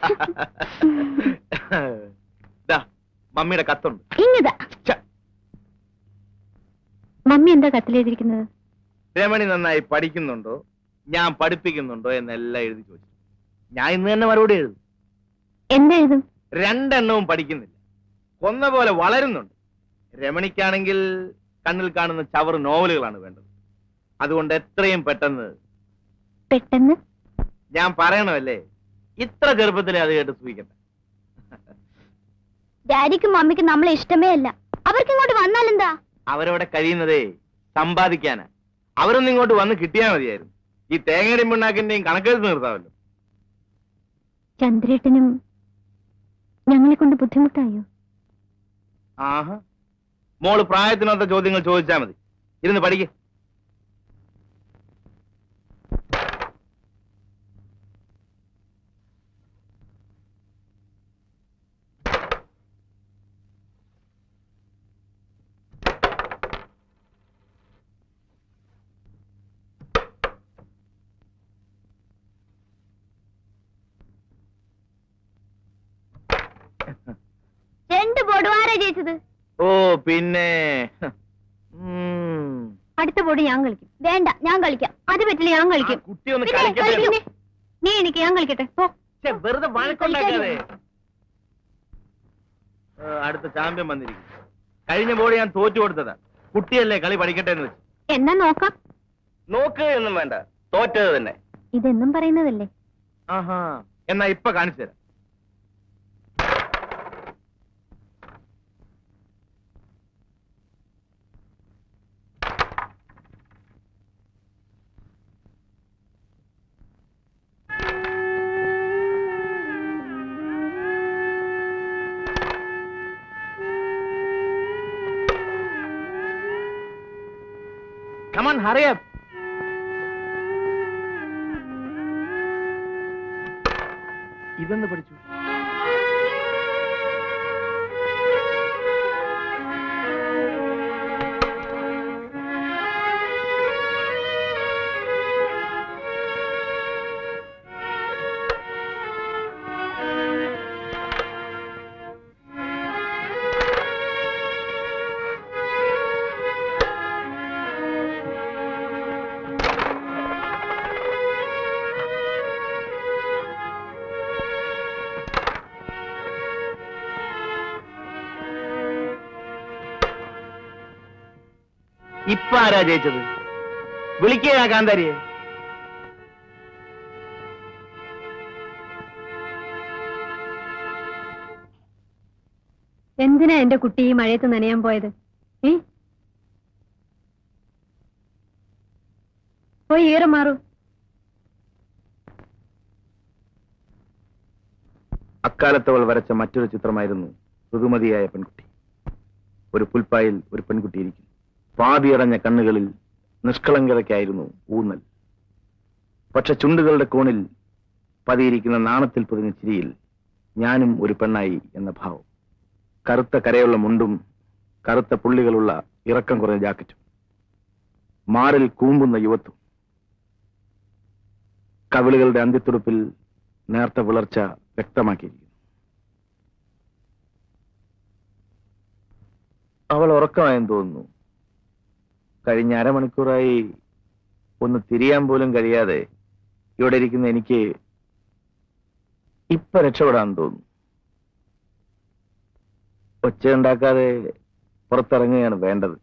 ദാ, മമ്മിയുടെ കത്തുണ്ട് ഇങ്ങതാ ഛ, മമ്മി എന്താ കത്തിലെഴുതിയിരിക്കുന്നത് രമണി നന്നായി പഠിക്കുന്നുണ്ടോ ഞാൻ പഠിപ്പിക്കുന്നുണ്ടോ എന്നെല്ലാം എഴുതി ചോദിച്ചു ഞാൻ ഇന്ന് തന്നെ മറുപടി എഴുതും എന്തെഴുതും രണ്ടെണ്ണവും പഠിക്കുന്നില്ല കൊന്ന പോലെ വളരുന്നുണ്ട് രമണിക്കാണെങ്കിൽ കണ്ണിൽ കാണുന്ന ചവറ് നോവലുകളാണ് വേണ്ടത് അതുകൊണ്ട് എത്രയും പെട്ടെന്ന് പെട്ടെന്ന് ഞാൻ പറയണമല്ലേ ഇത്ര ചെറുപ്പത്തിലെ അത് കേട്ട് സൂഹിക്കട്ടെ ഡാഡിക്കും മമ്മിക്കും നമ്മളെ ഇഷ്ടമേ അല്ല അവർക്ക് ഇങ്ങോട്ട് വന്നാലെന്താ അവരവിടെ കഴിയുന്നതേ സമ്പാദിക്കാനാ അവരൊന്നും ഇങ്ങോട്ട് വന്ന് കിട്ടിയാൽ മതിയായിരുന്നു ഈ തേങ്ങയുടെയും പിണ്ണാക്കിന്റെയും കണക്കെടുത്ത് നിർത്താമല്ലോ ചന്ദ്രേട്ടനും ഞങ്ങളെ കൊണ്ട് ബുദ്ധിമുട്ടായോ ആഹാ മോള് പ്രായത്തിനൊത്ത ചോദ്യങ്ങൾ ചോദിച്ചാൽ മതി ഇരുന്ന് പഠിക്ക് രണ്ട് ബോർഡ് ആരാ ജയിച്ചത് ഓ പിന്നെ ഉം. അടുത്ത ബോർഡ് ഞാൻ കളിക്കും വേണ്ട ഞാൻ കളിക്കാം അത് പറ്റില്ല ഞാൻ ആ കളിക്കും കുട്ടി ഒന്ന് പിന്നെ, കളിക്കട്ടെ കളിക്കുന്നേ. നീ എനിക്ക് ഞാൻ കളിക്കട്ടെ പോ ഛെ, വെറുതെ വഴക്കുണ്ടാക്കാതെ ഏ, അടുത്ത ചാമ്പ്യൻ വന്നിരിക്കും കഴിഞ്ഞ ബോർഡ് ഞാൻ തോറ്റു കൊടുത്തതാ കുട്ടിയല്ലേ കളി പഠിക്കട്ടെ എന്ന് വെച്ച് എന്നാ നോക്കാം നോക്ക് എന്നും വേണ്ട തോറ്റത് തന്നെ ഇതെന്നും പറയുന്നതല്ലേ ആഹാ എന്നാ ഇപ്പൊ കാണിച്ചു തരാം Come on, hurry up. ഇതെന്ന് പഠിച്ചു ഇപ്പൊ ആരാ ജയിച്ചത് വിളിക്കുക കാന്താരിയെ എന്തിനാ എന്റെ കുട്ടി ഈ മഴയത്ത് നനയാൻ പോയത് ഏ പോയി ഈറ മാറൂ അക്കാലത്ത് അവൾ വരച്ച മറ്റൊരു ചിത്രമായിരുന്നു ഋതുമതിയായ പെൺകുട്ടി ഒരു പുൽപ്പായിൽ ഒരു പെൺകുട്ടി ഇരിക്കുന്നു പാതിയടഞ്ഞ കണ്ണുകളിൽ നിഷ്കളങ്കതയ്ക്കായിരുന്നു ഊന്നൽ പക്ഷെ ചുണ്ടുകളുടെ കോണിൽ പതിയിരിക്കുന്ന നാണത്തിൽ പൊതിഞ്ഞ ചിരിയിൽ ഞാനും ഒരു പെണ്ണായി എന്ന ഭാവം കറുത്ത കരയുള്ള മുണ്ടും കറുത്ത പുള്ളികളുള്ള ഇറക്കം കുറഞ്ഞ ജാക്കറ്റും മാറിൽ കൂമ്പുന്ന യുവത്വം കവിളുകളുടെ അന്ത്യത്തുടുപ്പിൽ നേർത്ത വിളർച്ച വ്യക്തമാക്കിയിരിക്കുന്നു അവൾ ഉറക്കമായെന്ന് തോന്നുന്നു കഴിഞ്ഞ അരമണിക്കൂറായി ഒന്ന് തിരിയാൻ പോലും കഴിയാതെ ഇവിടെ ഇരിക്കുന്ന എനിക്ക് ഇപ്പൊ രക്ഷപ്പെടാൻ തോന്നുന്നു ഒച്ചയുണ്ടാക്കാതെ പുറത്തിറങ്ങുകയാണ് വേണ്ടത്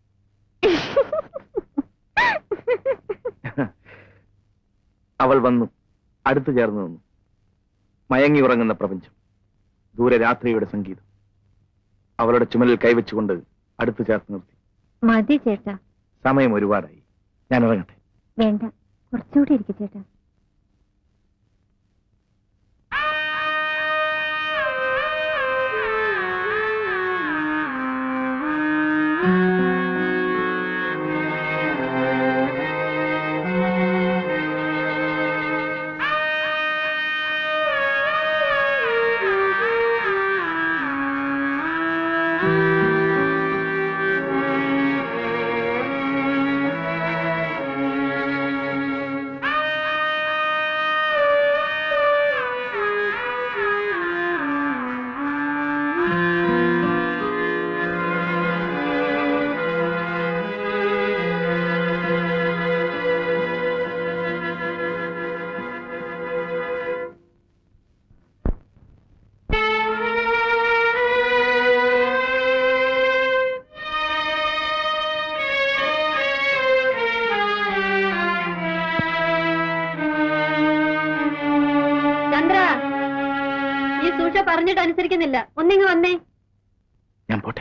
അവൾ വന്നു അടുത്തു ചേർന്ന് നിന്നു മയങ്ങി ഉറങ്ങുന്ന പ്രപഞ്ചം ദൂരെ രാത്രിയുടെ സംഗീതം അവളുടെ ചുമലിൽ കൈവച്ചുകൊണ്ട് അടുത്തു ചേർത്ത് നിർത്തി മതി ചേട്ടാ സമയം ഒരുപാടായി ഞാൻ ഇറങ്ങട്ടെ വേണ്ട കുറച്ചുകൂടി ഇരിക്കും ചേട്ടാ പറഞ്ഞിട്ട് അനുസരിക്കുന്നില്ല ഒന്നിങ്ങ് വന്നേ ഞാൻ പോട്ടെ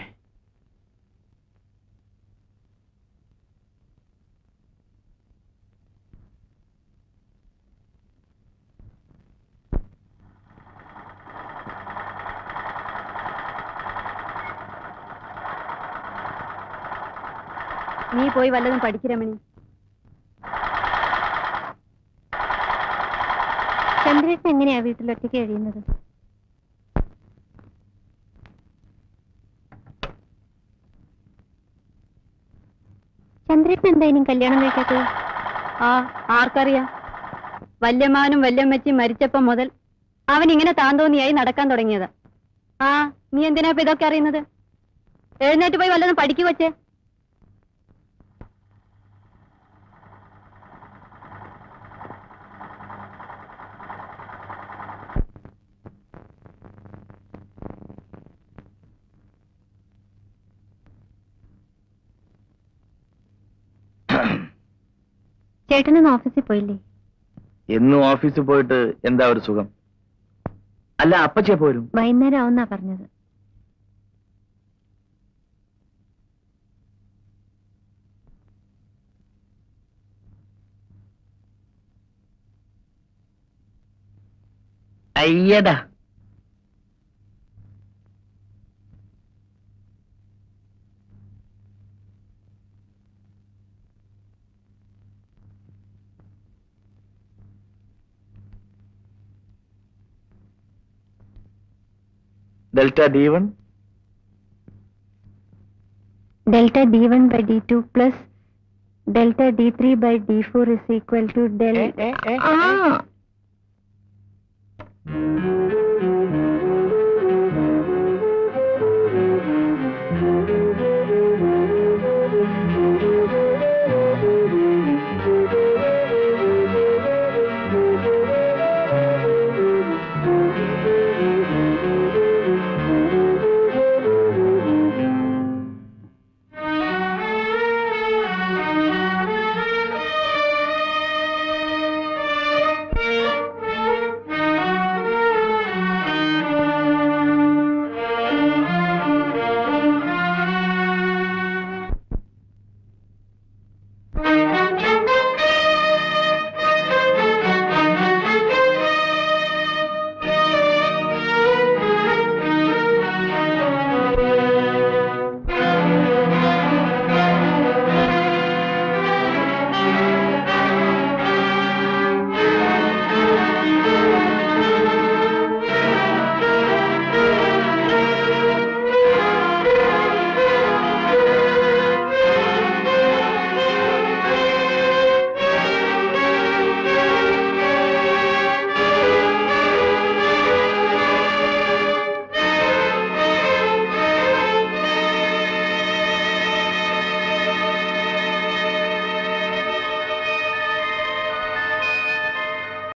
നീ പോയി വല്ലതും പഠിക്കിരമണി ചന്ദ്രേട്ടൻ എങ്ങനെയാ വീട്ടിൽ ഒറ്റയ്ക്ക് കഴിയുന്നത് ചന്ദ്രേട്ടൻ എന്താ ഇനി കല്യാണം കഴിക്കാത്തത് ആ ആർക്കറിയാം വല്യമാനും വല്യമ്മച്ചിയും മരിച്ചപ്പം മുതൽ അവൻ ഇങ്ങനെ താന്തോന്നിയായി നടക്കാൻ തുടങ്ങിയത് ആ നീ എന്തിനാ ഇപ്പൊ ഇതൊക്കെ അറിയുന്നത് എഴുന്നേറ്റ് പോയി വല്ലതും പഠിക്കു വച്ചേ ചേട്ടനൊന്ന് ഓഫീസിൽ പോയില്ലേ എന്നും ഓഫീസിൽ പോയിട്ട് എന്താ ഒരു സുഖം അല്ല അപ്പച്ചേ പോരും വൈകുന്നേരം ആവുന്നാ പറഞ്ഞത് അയ്യടാ delta D one delta D one by D two plus delta D three by D four is equal to ഡെൽ ആ